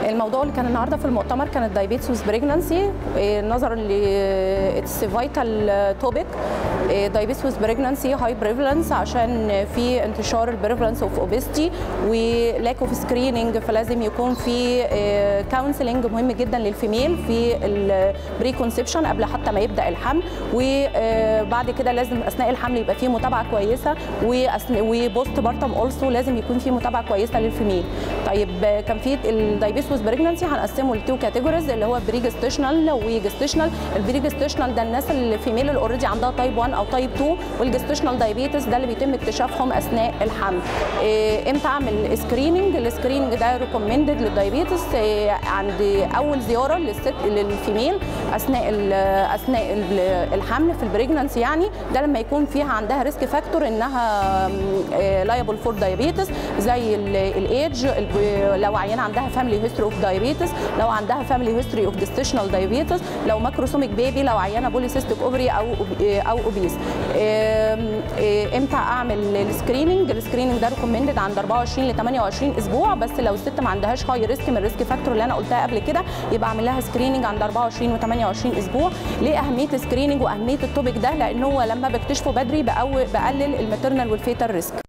الموضوع اللي كان النهارده في المؤتمر كان الدايبيتس ويز بريجنانسي نظرا ل اتس فايتال توبيك دايبيتس ويز بريجنانسي هاي بريفلنس عشان في انتشار البريفلنس اوف اوبستي ولاك اوف سكريننج فلازم يكون في كونسلنج مهم جدا للفيميل في البري كونسبشن قبل حتى ما يبدا الحمل وبعد كده لازم اثناء الحمل يبقى في متابعه كويسه وبوست بارتم اولسو لازم يكون في متابعه كويسه للفيميل طيب كان في الدايبيتس ويز بريجنانسي هنقسمه لتو كاتيجوريز اللي هو بري جستيشنال وجستيشنال البري جستيشنال ده الناس الفيميل اللي اوريدي عندها تايب 1 او تايب 2 والجستيشنال دايبيتس ده اللي بيتم اكتشافهم اثناء الحمل إيه امتى اعمل سكريننج السكريننج ده ريكومندد للدايبيتس إيه عند اول زياره للست للفيميل اثناء اثناء الحمل في البريجنانسي يعني ده لما يكون فيها عندها ريسك فاكتور انها لايبل فور دايابيتس زي الايدج لو عيانه عندها فاميلي هيستوري اوف دايابيتس لو عندها فاميلي هيستوري اوف جستيشنال دايابيتس لو ماكروسوميك بيبي لو عيانه بوليسيستيك اوفري او او اوبيس امتى اعمل السكريننج السكريننج ده ريكومندد عند 24 ل 28 اسبوع بس لو الست ما عندهاش هاي ريسك من الريسك فاكتور اللي انا قلتها قبل كده يبقى اعمل لها سكريننج عند 24 و 28 اسبوع ليه اهميه السكريننج واهميه التوبيك ده لان هو لما بكتشفه بدري بقلل الماتيرنال والفيتال ريسك